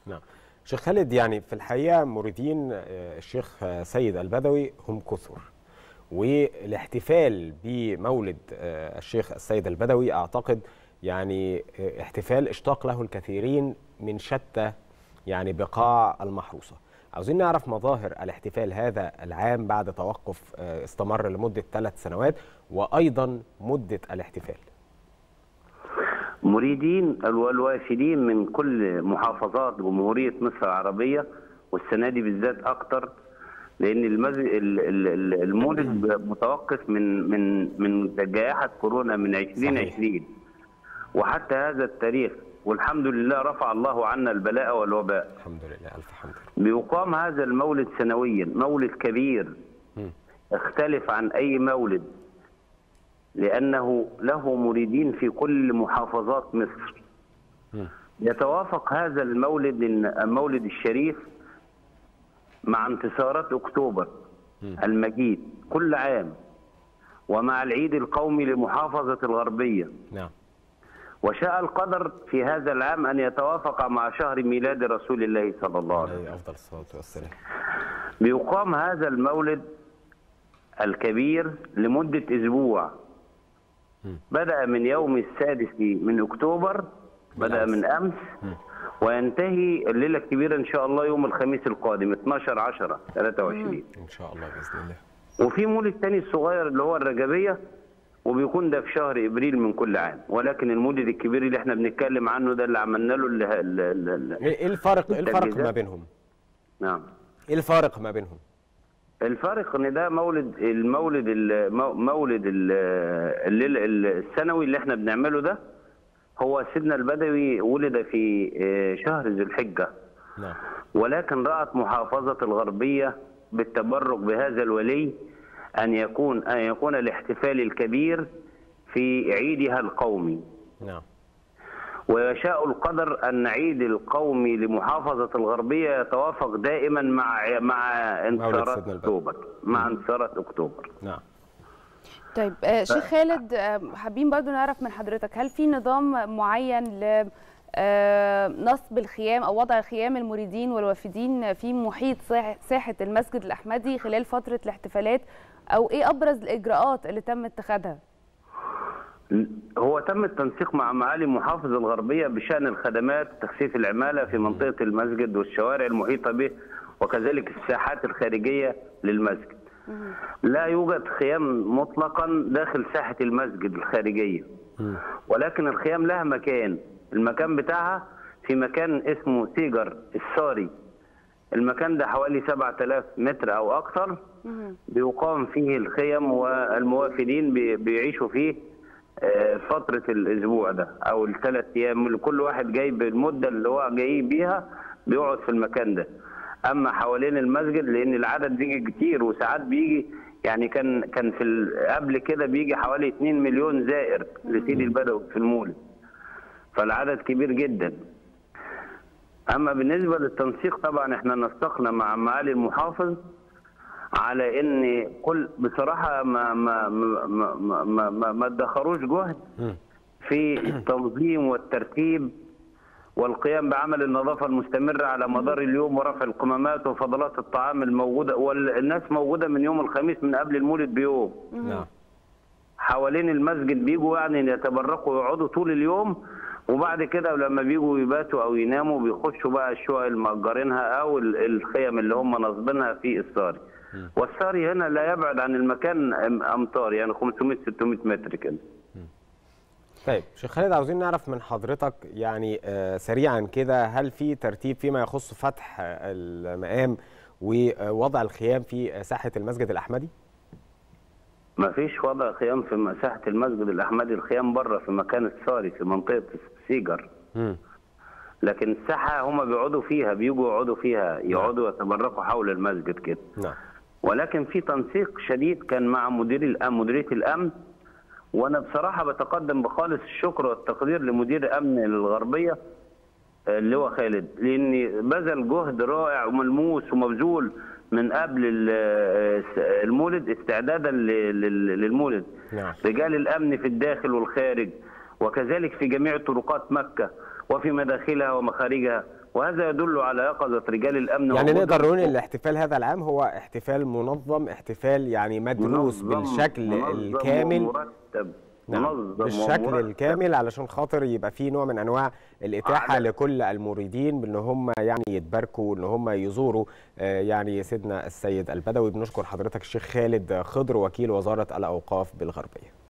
نعم شيخ خالد يعني في الحقيقه مريدين الشيخ سيد البدوي هم كثر والاحتفال بمولد الشيخ السيد البدوي اعتقد يعني احتفال اشتاق له الكثيرين من شتى يعني بقاع المحروسه عاوزين نعرف مظاهر الاحتفال هذا العام بعد توقف استمر لمده ثلاث سنوات وايضا مده الاحتفال مريدين والوافدين من كل محافظات جمهورية مصر العربية والسنة دي بالذات أكتر لأن المز... المولد متوقف من من من جائحة كورونا من 2020 وحتى هذا التاريخ والحمد لله رفع الله عنا البلاء والوباء الحمد لله ألف حمد لله بيقام هذا المولد سنويا مولد كبير م. اختلف عن أي مولد لأنه له مريدين في كل محافظات مصر م. يتوافق هذا المولد المولد الشريف مع انتصارات أكتوبر م. المجيد كل عام ومع العيد القومي لمحافظة الغربية نعم وشاء القدر في هذا العام أن يتوافق مع شهر ميلاد رسول الله صلى الله عليه وسلم عليه افضل الصلاه والسلام بيقام هذا المولد الكبير لمدة أسبوع م. بدأ من يوم السادس من أكتوبر بدأ بالأمس. من أمس م. وينتهي الليلة الكبيرة إن شاء الله يوم الخميس القادم 12 10 23 ان شاء الله باذن الله وفي مولد تاني الصغير اللي هو الرجبية وبيكون ده في شهر ابريل من كل عام ولكن المولد الكبير اللي احنا بنتكلم عنه ده اللي عملنا له اللي اللي اللي ايه الفرق ايه الفرق التجهيزات. ما بينهم نعم ايه الفارق ما بينهم الفرق ان ده مولد المولد ال- مو- مولد ال- الليل السنوي اللي احنا بنعمله ده هو سيدنا البدوي ولد في آه، شهر ذي الحجه نعم ولكن رأت محافظة الغربية بالتبرك بهذا الولي أن يكون أن يكون الاحتفال الكبير في عيدها القومي نعم ويشاء القدر أن عيد القومي لمحافظة الغربية يتوافق دائما مع مع انتصارات سيدنا البدوي. أكتوبر مع انتصارات أكتوبر نعم طيب آه، شيخ خالد آه، حابين برضو نعرف من حضرتك هل في نظام معين ل آه، نصب الخيام او وضع خيام المريدين والوافدين في محيط ساح- ساحه المسجد الاحمدي خلال فتره الاحتفالات او ايه ابرز الاجراءات اللي تم اتخاذها؟ هو تم التنسيق مع معالي محافظ الغربية بشأن الخدمات تخفيف العمالة في منطقة المسجد والشوارع المحيطة به وكذلك الساحات الخارجية للمسجد لا يوجد خيام مطلقا داخل ساحة المسجد الخارجية مم. ولكن الخيام لها مكان المكان بتاعها في مكان اسمه سيجر الساري المكان ده حوالي 7000 متر أو أكثر مهم. بيقام فيه الخيم والموافدين بي- بيعيشوا فيه آه، فترة الأسبوع ده أو الثلاث أيام اللي كل واحد جاي بالمدة اللي هو جاي بيها بيقعد في المكان ده أما حوالين المسجد لأن العدد بيجي كتير وساعات بيجي يعني كان كان في ال- قبل كده بيجي حوالي 2 مليون زائر لسيدي البدوي في المولد فالعدد كبير جدا اما بالنسبه للتنسيق طبعا احنا نسقنا مع معالي المحافظ على ان كل بصراحه ما ما ما ما ما, ما, ما ادخروش جهد مم. في التنظيم والترتيب والقيام بعمل النظافه المستمره على مدار اليوم ورفع القمامات وفضلات الطعام الموجوده والناس موجوده من يوم الخميس من قبل المولد بيوم نعم حوالين المسجد بيجوا يعني يتبركوا ويقعدوا طول اليوم وبعد كده لما بيجوا يباتوا او يناموا بيخشوا بقى الشقق المأجرينها او ال- الخيم اللي هم نصبينها في الصاري والصاري هنا لا يبعد عن المكان أم- امتار يعني 500 600 متر كده طيب شيخ خالد عاوزين نعرف من حضرتك يعني آه، سريعا كده هل في ترتيب فيما يخص فتح آه، المقام ووضع الخيام في آه، ساحه المسجد الاحمدي؟ ما فيش وضع خيام في مساحه المسجد الاحمدي الخيام بره في مكان الصاري في منطقه سيجر مم. لكن الساحه هم بيقعدوا فيها بيجوا يقعدوا فيها يقعدوا يتبركوا حول المسجد كده نعم ولكن في تنسيق شديد كان مع مدير الامن مديريه الامن وانا بصراحه بتقدم بخالص الشكر والتقدير لمدير امن الغربيه آه، اللي هو خالد لان بذل جهد رائع وملموس ومبذول من قبل ال- آه، المولد استعدادا ل- لل- للمولد نعم. رجال الامن في الداخل والخارج وكذلك في جميع طرقات مكه وفي مداخلها ومخارجها وهذا يدل على يقظه رجال الامن يعني وجودهم. نقدر نقول ان الاحتفال هذا العام هو احتفال منظم احتفال يعني مدروس منظم- بالشكل منظم الكامل ومرتب نعم منظم بالشكل ومرتب. الكامل علشان خاطر يبقى في نوع من انواع الاتاحه عدد. لكل المريدين بان هم يعني يتباركوا ان هم يزوروا آه، يعني سيدنا السيد البدوي بنشكر حضرتك الشيخ خالد خضر وكيل وزاره الاوقاف بالغربيه